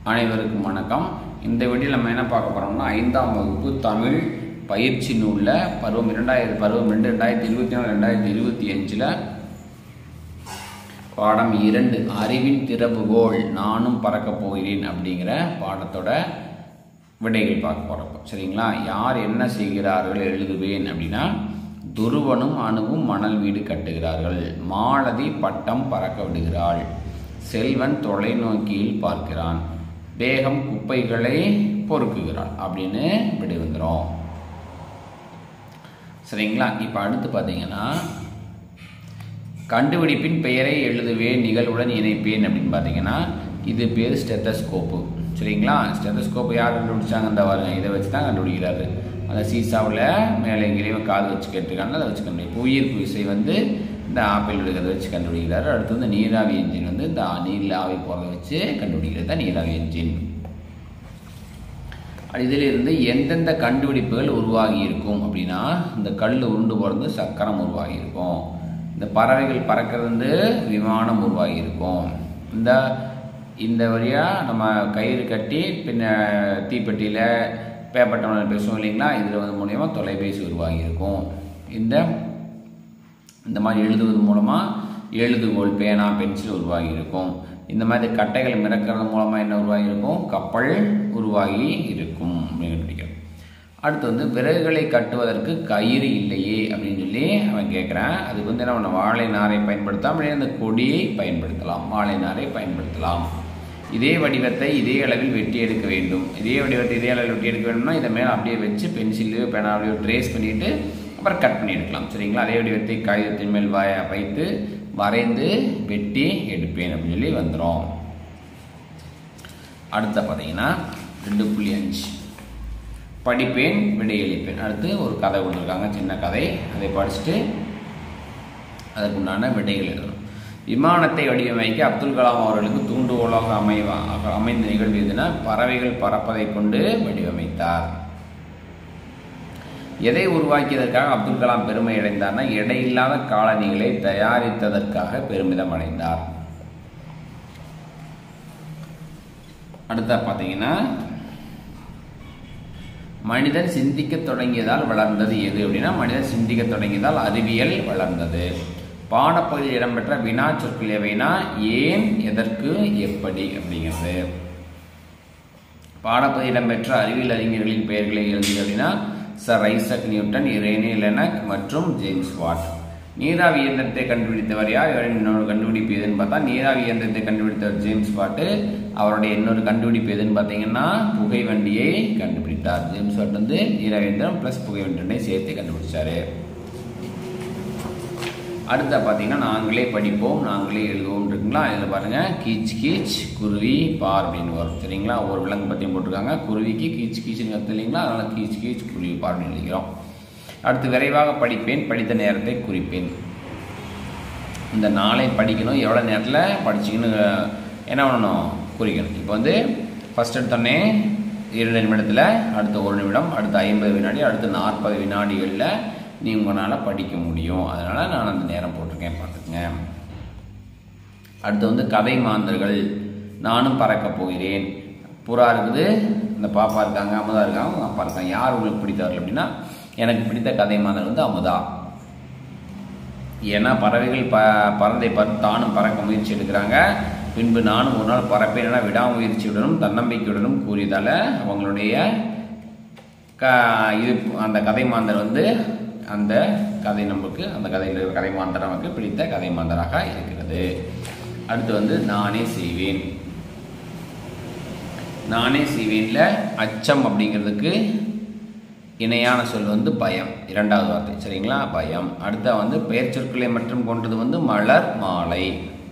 அனைவருக்கும் வணக்கம் இந்த வீடியோவில் நம்ம என்ன பார்க்க போகிறோம்னா ஐந்தாம் வகுப்பு தமிழ் பயிற்சி நூலில் பருவம் இரண்டாயிரத்தி பருவம் ரெண்டு ரெண்டாயிரத்தி இருபத்தி நாலு ரெண்டாயிரத்தி இருபத்தி அஞ்சில் பாடம் இரண்டு அறிவின் திறவுகோல் நானும் பறக்கப் போகிறேன் அப்படிங்கிற பாடத்தோட விடைகள் பார்க்க போகிறோம் சரிங்களா யார் என்ன செய்கிறார்கள் எழுதுவேன் அப்படின்னா துருவனும் அணுவும் மணல் வீடு கட்டுகிறார்கள் மாலதி பட்டம் பறக்க விடுகிறாள் செல்வன் தொலைநோக்கியில் பார்க்கிறான் வேகம் குப்பைகளை பொறுக்குகிறாள் அப்படின்னு விடை வந்துடும் சரிங்களா இப்போ அடுத்து பார்த்தீங்கன்னா கண்டுபிடிப்பின் பெயரை எழுதுவேன் நிகழ்வுடன் இணைப்பேன் அப்படின்னு பார்த்தீங்கன்னா இது பேர் ஸ்டெத்தஸ்கோப்பு சரிங்களா ஸ்டெத்தஸ்கோப்பு யார் கண்டுபிடிச்சாங்க இந்த பாருங்க இதை வச்சு தான் கண்டுபிடிக்கிறாரு அந்த சீசாவில் மேலே எங்கேயும் காது வச்சு கேட்டிருக்காங்க அதை வச்சு கண்டுபிடி புவியீர்ப்பு விசை வந்து இந்த ஆப்பிள் எடுக்கிறத வச்சு கண்டுபிடிக்கிறாரு அடுத்து வந்து நீராவி என்ஜின் வந்து இந்த நீரில் ஆவி போகிறத வச்சு கண்டுபிடிக்கிறது தான் நீராவி என்ஜின் இதிலிருந்து எந்தெந்த கண்டுபிடிப்புகள் உருவாகி இருக்கும் அப்படின்னா இந்த கல் உருண்டு போகிறது சக்கரம் உருவாகி இருக்கும் இந்த பறவைகள் பறக்கிறது வந்து விமானம் உருவாகி இருக்கும் இந்த இந்த வழியாக நம்ம கயிறு கட்டி பின்ன தீப்பெட்டியில் பேப்பர் டவுனில் பேசுவோம் இல்லைங்களா இதில் வந்து மூலயமா தொலைபேசி உருவாகி இருக்கும் இந்த இந்த மாதிரி எழுதுவது மூலமாக எழுதுகோல் பேனா பென்சில் உருவாகி இருக்கும் இந்த மாதிரி கட்டைகள் மிதக்கிறது மூலமாக என்ன உருவாகி இருக்கும் கப்பல் உருவாகி இருக்கும் அப்படின்னு கண்டுபிடிக்கிறோம் அடுத்து வந்து விறகுகளை கட்டுவதற்கு கயிறு இல்லையே அப்படின்னு சொல்லி அவன் கேட்குறான் அதுக்கு வந்து என்ன பண்ண வாழை நாரை பயன்படுத்தாம அப்படியே அந்த கொடியை பயன்படுத்தலாம் வாழை நாரை பயன்படுத்தலாம் இதே வடிவத்தை இதே அளவில் வெட்டி எடுக்க வேண்டும் இதே வடிவத்தை இதே அளவில் வெட்டி எடுக்க வேண்டும்னா இதை மேலே அப்படியே வச்சு பென்சிலையோ பேனாவையோ ட்ரேஸ் பண்ணிவிட்டு அப்புறம் கட் பண்ணி எடுக்கலாம் சரிங்களா அதே வடிவத்தை காகிதத்தின் மேல் வாய வைத்து வரைந்து வெட்டி எடுப்பேன் அப்படின்னு சொல்லி வந்துடும் அடுத்த பார்த்தீங்கன்னா ரெண்டு புள்ளி அஞ்சு படிப்பேன் விடையளிப்பேன் அடுத்து ஒரு கதை கொடுத்துருக்காங்க சின்ன கதை அதை படிச்சுட்டு அதற்குண்டான விடைகள் எழுதணும் விமானத்தை வடிவமைக்க அப்துல் கலாம் அவர்களுக்கு தூண்டுகோலாக அமைவா அமைந்த நிகழ்வு எதுனா பறவைகள் பறப்பதை கொண்டு வடிவமைத்தார் எதை உருவாக்கியதற்காக அப்துல் கலாம் பெருமை அடைந்தார்னா எடையில்லாத காலணிகளை தயாரித்ததற்காக பெருமிதம் அடைந்தார் அடுத்த பார்த்தீங்கன்னா மனிதன் சிந்திக்க தொடங்கியதால் வளர்ந்தது எது அப்படின்னா மனிதன் சிந்திக்க தொடங்கியதால் அறிவியல் வளர்ந்தது பாடப்பகுதியில் இடம்பெற்ற வினா சொற்கள் எவைனா ஏன் எதற்கு எப்படி அப்படிங்கிறது பாடப்பகுதியில் இடம்பெற்ற அறிவியல் அறிஞர்களின் பெயர்களை எழுதுக அப்படின்னா Sir Isaac Newton René Laennec மற்றும் ஜேம்ஸ் வாட் நீராவி இயந்திரத்தை கண்டுபிடித்தவர் யார் இன்னொரு கண்டுபிடிப்பு எதுன்னு பார்த்தா நீராவி இயந்திரத்தை கண்டுபிடித்தவர் ஜேம்ஸ் வாட்டு அவருடைய இன்னொரு கண்டுபிடிப்பு எதுன்னு பார்த்தீங்கன்னா புகை வண்டியை கண்டுபிடித்தார் ஜேம்ஸ் வாட் வந்து நீராவி இயந்திரம் பிளஸ் புகை வண்டி சேர்த்து கண்டுபிடிச்சாரு அடுத்த பார்த்தீங்கன்னா நாங்களே படிப்போம் நாங்களே எழுதுவோம் இருக்குங்களா இதில் பாருங்கள் கீச் கீச் குருவி பார் அப்படின்னு வரும் சரிங்களா ஒரு விலங்கு பற்றியும் போட்டிருக்காங்க குருவிக்கு கீச் கீச்சுன்னு கற்று இல்லைங்களா அதனால் கீச் கீச் குருவி பார் அப்படின்னு எழுதிக்கிறோம் அடுத்து விரைவாக படிப்பேன் படித்த நேரத்தை குறிப்பேன் இந்த நாளை படிக்கணும் எவ்வளோ நேரத்தில் படிச்சிங்கன்னு என்ன பண்ணணும் குறிக்கணும் இப்போ வந்து ஃபஸ்ட் எடுத்தோடனே இரண்டு நிமிடத்தில் அடுத்த ஒரு நிமிடம் அடுத்த ஐம்பது வினாடி அடுத்த நாற்பது வினாடிகளில் நீ உங்களால் படிக்க முடியும் அதனால் நான் அந்த நேரம் போட்டிருக்கேன் பார்த்துக்குங்க அடுத்து வந்து கதை மாந்தர்கள் நானும் பறக்க போகிறேன் புறா இருக்குது இந்த பாப்பா இருக்காங்க அமுதா இருக்காங்க அவங்க அப்பா இருக்காங்க யார் உங்களுக்கு பிடித்தவர்கள் அப்படின்னா எனக்கு பிடித்த கதை மாந்தர் வந்து அமுதா ஏன்னா பறவைகள் ப பறந்தை பார்த்து தானும் பறக்க முயற்சி எடுக்கிறாங்க பின்பு நானும் ஒரு நாள் பறப்பேன் என விடாமுயற்சியுடனும் தன்னம்பிக்கையுடனும் கூறியதால் அவங்களுடைய க இது அந்த கதை மாந்தர் வந்து அந்த கதை நமக்கு அந்த கதையில் இருக்கிற கதை மாந்தர் நமக்கு பிடித்த கதை மாந்தராக இருக்கிறது அடுத்து வந்து நானே செய்வேன் நானே செய்வேன்ல அச்சம் அப்படிங்கிறதுக்கு இணையான சொல் வந்து பயம் இரண்டாவது வார்த்தை சரிங்களா பயம் அடுத்த வந்து பெயர் சொற்களை மற்றும் கொண்டது வந்து மலர் மாலை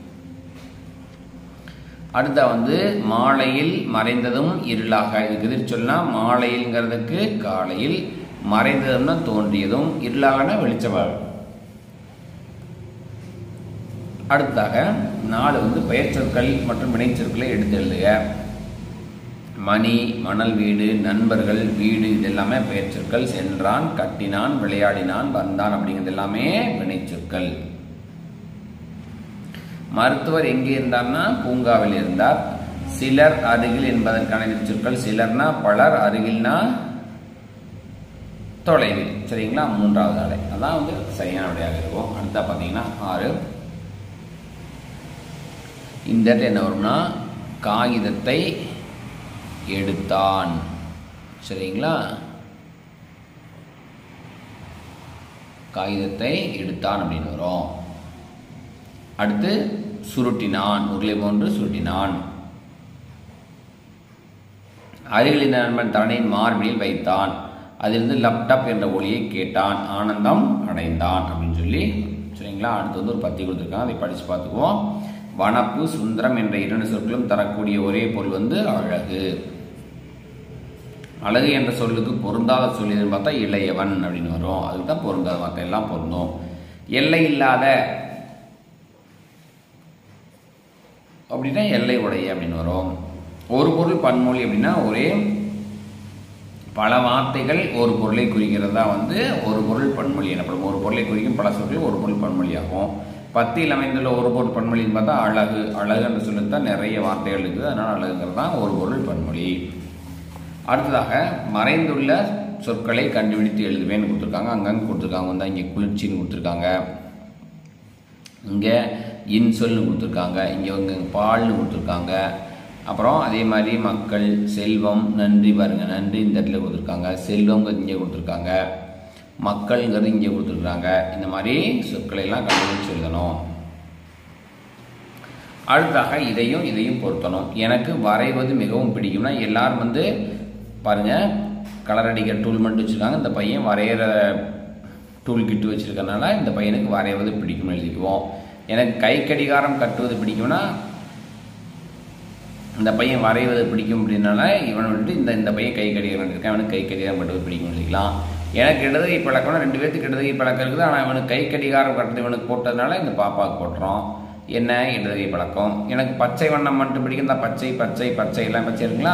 அடுத்த வந்து மாலையில் மறைந்ததும் இருளாக இதுக்கு எதிர் சொல்லா மாலையில்ங்கிறதுக்கு காலையில் மறைந்ததும்னா தோன்றியதும் இருளாகனா வெளிச்சமாக அடுத்ததாக நாலு வந்து பெயர் சொற்கள் மற்றும் வினைச்சொற்களை எடுத்து எழுதுக மணி மணல் வீடு நண்பர்கள் வீடு இது எல்லாமே பெயர் சொற்கள் சென்றான் கட்டினான் விளையாடினான் வந்தான் அப்படிங்கிறது எல்லாமே வினைச்சொற்கள் மருத்துவர் எங்கே இருந்தார்னா பூங்காவில் இருந்தார் சிலர் அருகில் என்பதற்கான சொற்கள் சிலர்னா பலர் அருகில்னா தொலைவில் சரிங்களா மூன்றாவது அலை அதான் வந்து சரியான விடையாக இருக்கும் அடுத்தா பார்த்தீங்கன்னா ஆறு இந்த இடத்துல என்ன வரும்னா காகிதத்தை எடுத்தான் சரிங்களா காகிதத்தை எடுத்தான் அப்படின்னு வரும் அடுத்து சுருட்டினான் உருளை போன்று சுருட்டினான் அருகில் இருந்த நண்பன் தரணியின் மார்பில் வைத்தான் அதிலிருந்து லேப்டாப் என்ற ஒளியை கேட்டான் ஆனந்தம் அடைந்தான் அப்படின்னு சொல்லி சரிங்களா அடுத்து வந்து ஒரு பத்தி கொடுத்துருக்காங்க அதை படித்து பார்த்துக்குவோம் வனப்பு சுந்தரம் என்ற இரண்டு சொற்களும் தரக்கூடிய ஒரே பொருள் வந்து அழகு அழகு என்ற சொல்லுக்கு பொருந்தாத சொல் எதுன்னு பார்த்தா இளையவன் அப்படின்னு வரும் அதுக்கு தான் பொருந்தாத மற்ற எல்லாம் பொருந்தும் எல்லை இல்லாத அப்படின்னா எல்லை உடைய அப்படின்னு வரும் ஒரு பொருள் பன்மொழி அப்படின்னா ஒரே பல வார்த்தைகள் ஒரு பொருளை குறிக்கிறதா வந்து ஒரு பொருள் பன்மொழி எனப்படும் ஒரு பொருளை குறிக்கும் பல சொற்கள் ஒரு பொருள் பன்மொழியாகும் பத்தியில் அமைந்துள்ள ஒரு பொருள் பன்மொழின்னு பார்த்தா அழகு அழகு என்று சொல்லுறது தான் நிறைய வார்த்தைகள் இருக்குது அதனால் அழகுங்கிறது தான் ஒரு பொருள் பன்மொழி அடுத்ததாக மறைந்துள்ள சொற்களை கண்டுபிடித்து எழுதுவேன்னு கொடுத்துருக்காங்க அங்கங்கே கொடுத்துருக்காங்க வந்து இங்கே குளிர்ச்சின்னு கொடுத்துருக்காங்க இங்கே இன்சொல்னு கொடுத்துருக்காங்க இங்கே வந்து பால்னு கொடுத்துருக்காங்க அப்புறம் அதே மாதிரி மக்கள் செல்வம் நன்றி பாருங்க நன்றி இந்த இடத்துல கொடுத்துருக்காங்க செல்வங்கிறது இங்கே கொடுத்துருக்காங்க மக்கள்ங்கிறது இங்கே கொடுத்துருக்காங்க இந்த மாதிரி சொற்களை எல்லாம் கண்டுபிடிச்சு எழுதணும் அடுத்தாக இதையும் இதையும் பொருத்தணும் எனக்கு வரைவது மிகவும் பிடிக்கும்னா எல்லாரும் வந்து பாருங்க கலர் அடிக்கிற டூல் மட்டும் வச்சுருக்காங்க இந்த பையன் வரைகிற டூல் கிட்டு வச்சுருக்கனால இந்த பையனுக்கு வரைவது பிடிக்கும்னு எழுதிக்குவோம் எனக்கு கை கடிகாரம் கட்டுவது பிடிக்கும்னா இந்த பையன் வரைவது பிடிக்கும் அப்படின்னால இவனை விட்டு இந்த இந்த பையன் கை கடிகாரம் இருக்கான் அவனுக்கு கை கடிகாரம் கட்டுவது பிடிக்கும் எழுதிக்கலாம் எனக்கு இடதுகை பழக்கம்னா ரெண்டு பேர்த்துக்கு இடதுகை பழக்கம் இருக்குது ஆனால் இவனுக்கு கை கடிகாரம் கட்டுறது இவனுக்கு போட்டதுனால இந்த பாப்பாவுக்கு போட்டுறோம் என்ன இடதுகை பழக்கம் எனக்கு பச்சை வண்ணம் மட்டும் பிடிக்கும் இந்த பச்சை பச்சை பச்சை எல்லாம் பச்சை இருக்குங்களா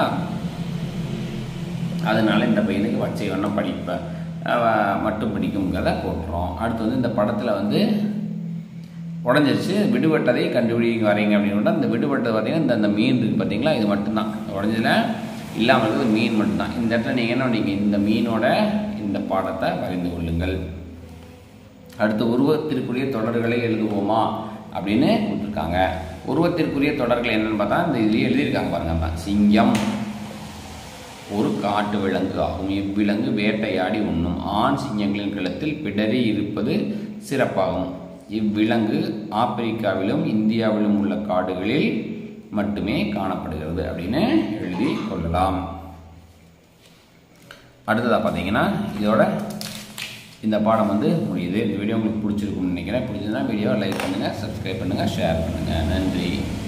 அதனால இந்த பையனுக்கு பச்சை வண்ணம் படிப்ப அஹ், மட்டும் பிடிக்குங்கிறத போட்டுறோம் அடுத்து வந்து இந்த படத்தில் வந்து உடஞ்சிருச்சு விடுபட்டதை கண்டுபிடி வரீங்க அப்படின்னு அந்த விடுபட்டது பார்த்தீங்கன்னா இந்த இந்த மீன் இருக்குது பார்த்தீங்களா இது மட்டும்தான் உடஞ்சதில் இல்லாமல் இருக்கிறது மீன் மட்டும்தான் இந்த இடத்துல நீங்கள் என்ன பண்ணீங்க இந்த மீனோட இந்த பாடத்தை வரைந்து கொள்ளுங்கள் அடுத்து உருவத்திற்குரிய தொடர்களை எழுதுவோமா அப்படின்னு கொடுத்துருக்காங்க உருவத்திற்குரிய தொடர்கள் என்னன்னு பார்த்தா இந்த இதுலேயே எழுதியிருக்காங்க பாருங்க அப்ப. சிங்கம் ஒரு காட்டு விலங்கு ஆகும் இவ்விலங்கு வேட்டையாடி உண்ணும் ஆண் சிங்கங்களின் கழுத்தில் பிடரி இருப்பது சிறப்பாகும் இவ்விலங்கு ஆப்பிரிக்காவிலும் இந்தியாவிலும் உள்ள காடுகளில் மட்டுமே காணப்படுகிறது அப்படின்னு எழுதி கொள்ளலாம் அடுத்ததாக பார்த்தீங்கன்னா இதோட இந்த பாடம் வந்து முடியுது இந்த வீடியோ உங்களுக்கு பிடிச்சிருக்கும்னு நினைக்கிறேன் பிடிச்சதுன்னா வீடியோவை லைக் பண்ணுங்கள் சப்ஸ்கிரைப் பண்ணுங்கள் ஷேர் பண்ணுங்கள் நன்றி